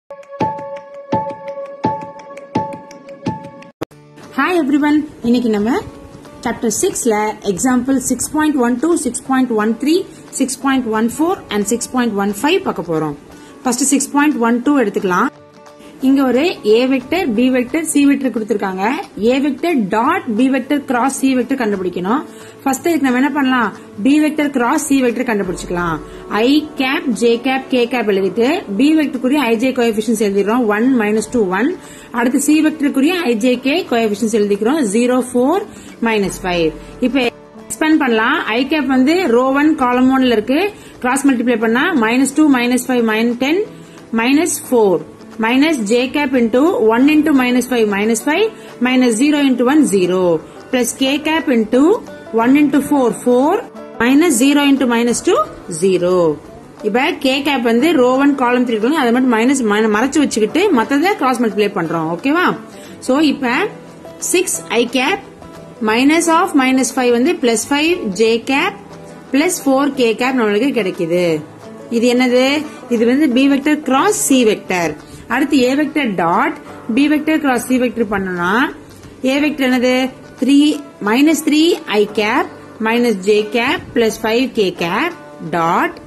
hi everyone இன்னைக்கு நம்ம chapter சிக்ஸ்ல example six point one two six point one three six point one four and six point one five பார்க்க போறோம் first six point one two எடுத்துக்கலாம் இங்க ஒரு A vector B vector C vector கொடுத்திருக்காங்க A vector dot B vector cross C vector கண்டுபிடிக்கணும் first இதுக்கு நம்ம என்ன பண்ணலாம் B vector cross C vector கண்டுபிடிச்சுக்கலாம் I cap J cap K cap எழுதிட்டு பி வெக்டருக்குரிய I J coefficients எழுதிடுறோம் one minus two one அடுத்து சி வெக்டருக்குரிய ஐஜே கே கோஎஃபிஷியன்ஸ் எழுதிக்கிறோம் ஜீரோ ஃபோர் மைனஸ் ஃபைவ் இப்ப எக்ஸ்பேண்ட் பண்ணலாம் ஐ கேப் வந்து ரோ ஒன் காலம் ஒன்ல இருக்கு கிராஸ் மல்டிப்ளை பண்ணா minus two minus five minus ten minus four minus j cap into 1 into minus 5 minus 5 minus 0 into 1 0 plus k cap into 1 into 4 4 minus 0 into minus 2 0 இப்ப K cap வந்து row one column three அதை மட்டும் minus மறைச்சு வச்சுக்கிட்டு மத்தத cross multiply பண்றோம் ஓகேவா so இப்ப six I cap minus of minus five வந்து plus five J cap plus four K cap நம்மளுக்கு கிடைக்குது இது என்னது இது வந்து B vector cross C vector அடுத்து A vector dot B vector cross C vector பண்ணனா ஏ வெக்டர் என்னது three minus three I cap minus J cap plus five K cap dot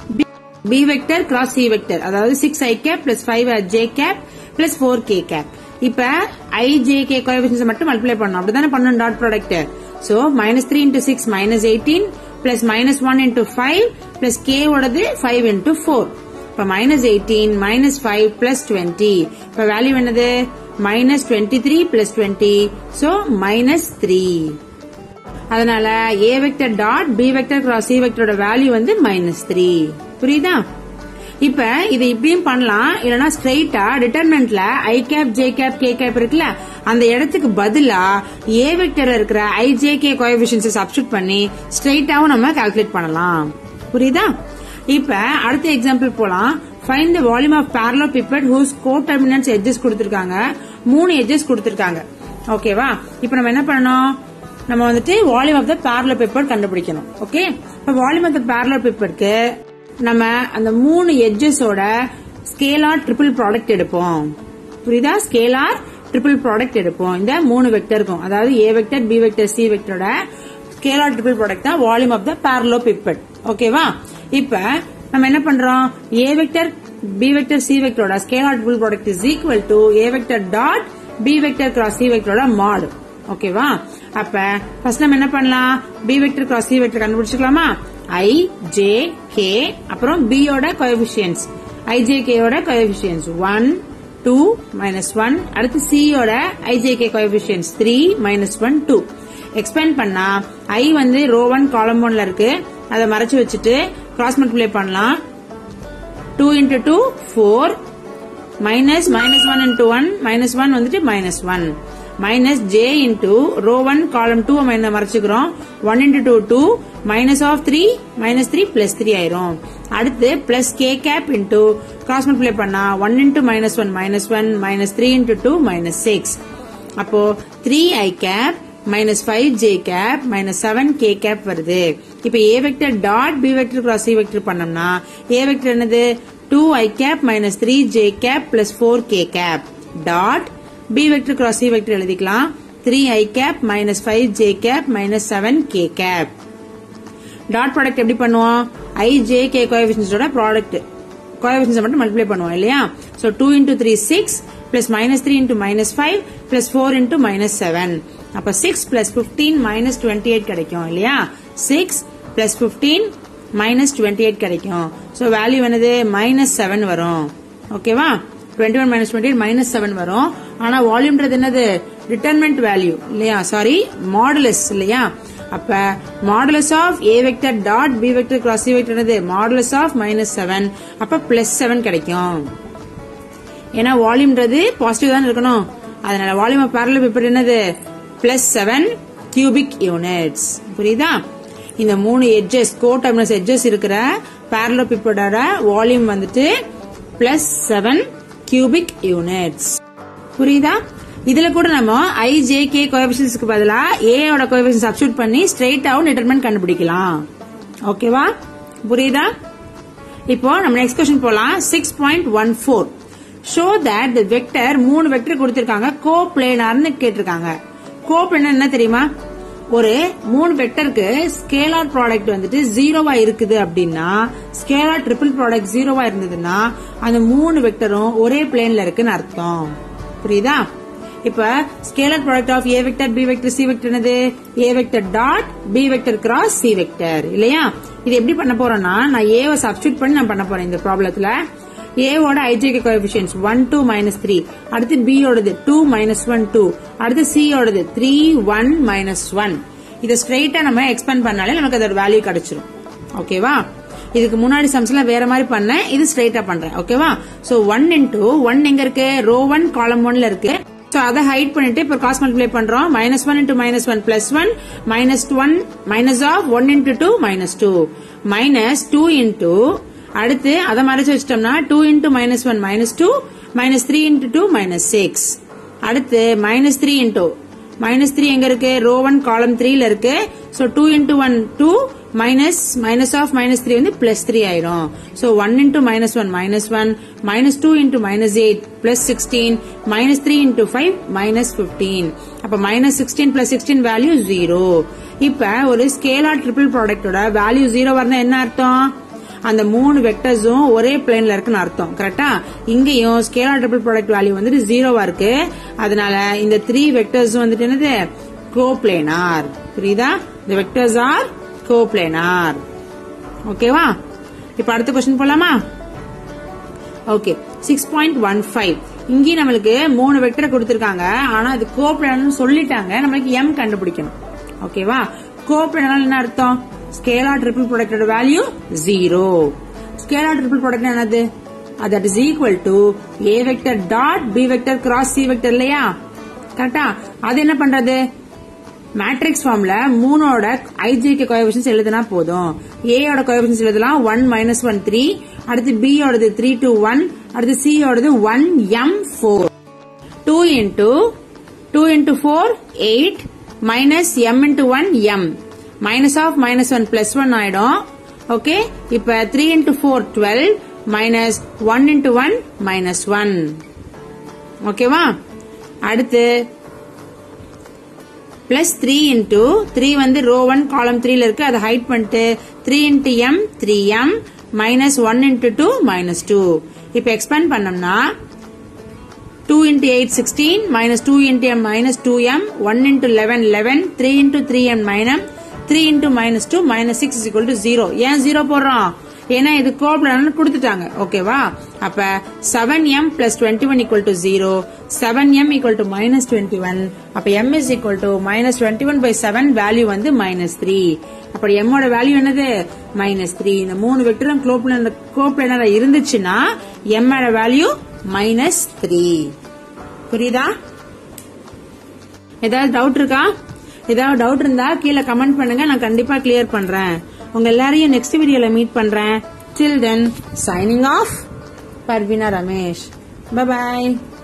B vector cross C vector அதாவது six I cap plus five J cap plus four K cap இப்ப I J K coefficients மட்டும் multiply பண்ணணும் அப்படிதானே பண்ணணும் dot product so minus three into six minus eighteen plus minus one into five plus K ஓடது five into four இப்ப minus eighteen minus five plus twenty இப்ப value என்னது minus twenty three plus twenty so minus three அதனால A vector dot B vector cross C வெக்டரோட value வந்து minus three புரியுதா இப்ப இது இப்படியும் பண்ணலாம் இல்லனா ஸ்ட்ரெயிட்டா டிட்டர்மெண்ட்ல I cap J cap K cap இருக்குல்ல அந்த இடத்துக்கு பதிலா ஏ வெக்டர் இருக்கிற I J K coefficients substitute பண்ணி ஸ்ட்ரெயிட்டாவும் நம்ம கால்குலேட் பண்ணலாம் புரியுதா இப்ப அடுத்த எக்ஸாம்பிள் போலாம் find the volume of parallelepiped whose coterminous edges கொடுத்திருக்காங்க மூணு எட்ஜஸ் கொடுத்திருக்காங்க ஓகேவா இப்ப நம்ம என்ன பண்ணணும் நம்ம வந்துட்டு volume of the parallelepiped கண்டுபிடிக்கணும் ஓகே இப்ப வால்யூம் ஆஃப் த பேரலோ பேப்பருக்கு நம்ம அந்த மூணு எட்ஜஸோட ஸ்கேலார் ட்ரிபிள் ப்ராடக்ட் எடுப்போம் புரியுதா ஸ்கேலார் ட்ரிபிள் ப்ராடக்ட் எடுப்போம் இந்த மூணு வெக்டருக்கும் அதாவது A vector B vector C வெக்டரோட ஸ்கேலார் ட்ரிபிள் ப்ராடக்ட் தான் volume of the parallelepiped ஓகேவா இப்ப நம்ம என்ன பண்றோம் A vector B vector C வெக்டரோட scalar triple product is equal to A vector dot B vector cross C வெக்டரோட மாடு ஓகேவா அப்ப ஃபர்ஸ்ட் நம்ம என்ன பண்ணலாம் B vector cross C vector கண்டுபிடிச்சுக்கலாமா ஐ ஜே கே அப்புறம் பி யோட கோஎபிஷியன்ஸ் ஐ ஜே கே யோட coefficients one two minus one அடுத்து சி யோட I J K coefficients three minus one two expand பண்ணா ஐ வந்து ரோ ஒன் காலம் ஒன்ல இருக்கு அதை மறைச்சு வச்சுட்டு கிராஸ் மல்டிப்ளை பண்ணலாம் two into two four minus minus one into one minus one வந்துட்டு minus one minus J into row one column two மறைச்சுக்கிறோம் one into two two minus of three minus three plus three ஆயிரும் அடுத்து plus K cap into cross multiply பண்ணா one into minus one minus one minus three into two minus six அப்போ three I cap minus five J cap minus seven K cap வருது இப்ப A vector dot B vector cross C vector பண்ணோம்னா A vector என்னது two I cap minus three J cap plus four K cap dot B vector cross C vector எழுதிக்கலாம் three I cap minus five J cap minus seven K cap dot product எப்படி பண்ணுவோம் I J K கோஎபிஷன்ஸோட product coefficients மட்டும் multiply பண்ணுவோம் இல்லையா so two into three six plus minus three into minus five plus four into minus seven அப்ப six plus fifteen minus twenty eight கிடைக்கும் இல்லையா six plus fifteen minus twenty eight கிடைக்கும் so value என்னது minus seven வரும் ஓகேவா twenty one minus twenty eight minus seven வரும் ஆனா வால்யூம்ன்றது என்னது டிட்டர்மெண்ட் வேல்யூ இல்லையா சாரி மாடுலஸ் இல்லையா அப்ப modulus of A vector dot B vector cross C vector என்னது மாடுலஸ் ஆஃப் மைனஸ் செவன் அப்ப பிளஸ் செவன் கிடைக்கும் ஏன்னா வால்யூம்ன்றது பாசிட்டிவ் தான் இருக்கணும் அதனால வால்யூம் ஆஃப் பேரல பேப்பர் என்னது பிளஸ் செவன் கியூபிக் யூனிட்ஸ் புரியுதா இந்த மூணு எட்ஜஸ் கோ டெர்மினஸ் எட்ஜஸ் இருக்கிற பேரலோ பேப்பரோட வால்யூம் வந்துட்டு பிளஸ் செவன் கியூபிக் யூனிட்ஸ் புரியுதா இதுல கூட நம்ம ஐ ஜே கே கோஎபிஷன்ஸ்க்கு பதிலா ஏயோட கோஎபிஷன் சப்ஸ்டியூட் பண்ணி ஸ்ட்ரெயிட்டாவும் டிட்டர்மெண்ட் கண்டுபிடிக்கலாம் ஓகேவா புரியுதா இப்போ நம்ம நெக்ஸ்ட் கொஸ்டின் போலாம் six point one four show that the vector மூணு வெக்டர் கொடுத்திருக்காங்க கோ பிளேனார்னு கேட்டிருக்காங்க கோ பிளேனார் என்ன தெரியுமா ஒரு மூணு வெக்டருக்கு ஸ்கேலார் ப்ராடக்ட் வந்துட்டு ஜீரோவா இருக்குது அப்படின்னா ஸ்கேலார் ட்ரிபிள் ப்ராடக்ட் ஜீரோவா இருந்ததுன்னா அந்த மூணு வெக்டரும் ஒரே பிளேன்ல இருக்குன்னு அர்த்தம் புரியுதா இப்ப scalar product of A vector B vector C vector என்னது A vector dot B vector cross C vector இல்லையா இது எப்படி பண்ண போறோம்னா நான் ஏவை சப்ஸ்டியூட் பண்ணி நான் பண்ண போறேன் இந்த ப்ராப்ளத்துல ஏவோட I J K coefficients one two minus three அடுத்து பி யோடது டூ மைனஸ் ஒன் டூ அடுத்து சி யோடது த்ரீ ஒன் மைனஸ் ஒன் இதை ஸ்ட்ரெயிட்டா நம்ம எக்ஸ்பெண்ட் பண்ணாலே நமக்கு அதோட வேல்யூ கிடைச்சிரும் ஓகேவா இதுக்கு முன்னாடி சம்ஸ்லாம் வேற மாதிரி பண்ணேன் இது ஸ்ட்ரெயிட்டா பண்றேன் ஓகேவா சோ ஒன் இன்டூ ஒன் எங்க இருக்கு ரோ ஒன் காலம் ஒன்ல இருக்கு சோ அதை ஹைட் பண்ணிட்டு இப்போ கிராஸ் மல்டிப்ளை பண்றோம் minus one into minus one plus one minus one minus of one into two minus two minus two into அடுத்து அதை மறைச்சு வச்சிட்டோம்னா two into minus one minus two minus three into two minus six அடுத்து minus three into minus three எங்க இருக்கு row one column த்ரீல இருக்கு so two into one two minus minus of minus three வந்து பிளஸ் த்ரீ ஆயிரும் so one into minus one minus one minus two into minus eight plus sixteen minus three into five minus fifteen அப்ப minus sixteen plus sixteen value zero இப்ப ஒரு scalar triple ப்ராடக்டோட value zero வரணும் என்ன அர்த்தம் அந்த மூணு வெக்டர்ஸும் ஒரே பிளேன்ல இருக்குன்னு அர்த்தம் கரெக்டா இங்கேயும் ஸ்கேலார் ட்ரிபிள் ப்ராடக்ட் வேல்யூ வந்துட்டு ஜீரோவா இருக்கு அதனால இந்த த்ரீ வெக்டர்ஸும் வந்துட்டு என்னது கோப்ளேனார் புரியுதா இந்த வெக்டர்ஸ் ஆர் கோப்ளேனார் ஓகேவா இப்ப அடுத்த கொஸ்டின் போலாமா okay six point one five இங்கேயும் நம்மளுக்கு மூணு வெக்டர் கொடுத்திருக்காங்க ஆனா அது கோப்ளேனர்னு சொல்லிட்டாங்க நம்மளுக்கு எம் கண்டுபிடிக்கணும் ஓகேவா கோப்ளேனர் என்ன அர்த்தம் ஸ்கேலார் ட்ரிபிள் ப்ராடக்டோட value zero scalar triple product என்னது that is equal to A vector dot B vector cross C vector இல்லையா கரெக்டா அது என்ன பண்றது மேட்ரிக்ஸ் ஃபார்ம்ல மூணோட ஐஜிக்கு கோஎஃபிஷியன்ஸ் எழுதுனா போதும் ஏயோட கோஎஃபிஷியன்ஸ் எழுதலாம் ஒன் மைனஸ் ஒன் த்ரீ அடுத்து பி யோடது த்ரீ டூ ஒன் அடுத்து சி யோடது one M four two into two into four eight minus M into one M minus of minus one plus one ஆயிடும் okay இப்ப three into four twelve minus one into one minus one ஓகேவா அடுத்து plus three into three வந்து row one column த்ரீல இருக்கு அதை hide பண்ணிட்டு three into M three M minus one into two minus two இப்போ எக்ஸ்பேண்ட் பண்ணோம்னா two into eight sixteen minus two into M minus two M one into eleven eleven three into three M minus three into minus two minus six equal to zero ஏன் zero போடுறோம் ஏன்னா இது coplanar கொடுத்துட்டாங்க ஓகேவா அப்ப seven M plus twenty one equal to zero seven M equal to minus twenty one அப்ப M is equal to minus twenty one by seven value வந்து minus three அப்படி எம்மோட வேல்யூ என்னது மைனஸ் த்ரீ இந்த மூணு வெக்டரும் கோப்ளனர் கோப்ளனர் இருந்துச்சுன்னா எம்மோட வேல்யூ மைனஸ் த்ரீ புரியுதா ஏதாவது டவுட் இருக்கா ஏதாவது டவுட் இருந்தா கீழே கமெண்ட் பண்ணுங்க நான் கண்டிப்பா கிளியர் பண்றேன் உங்க எல்லாரையும் நெக்ஸ்ட் வீடியோல மீட் பண்றேன் till then signing off Parvina Ramesh பாய்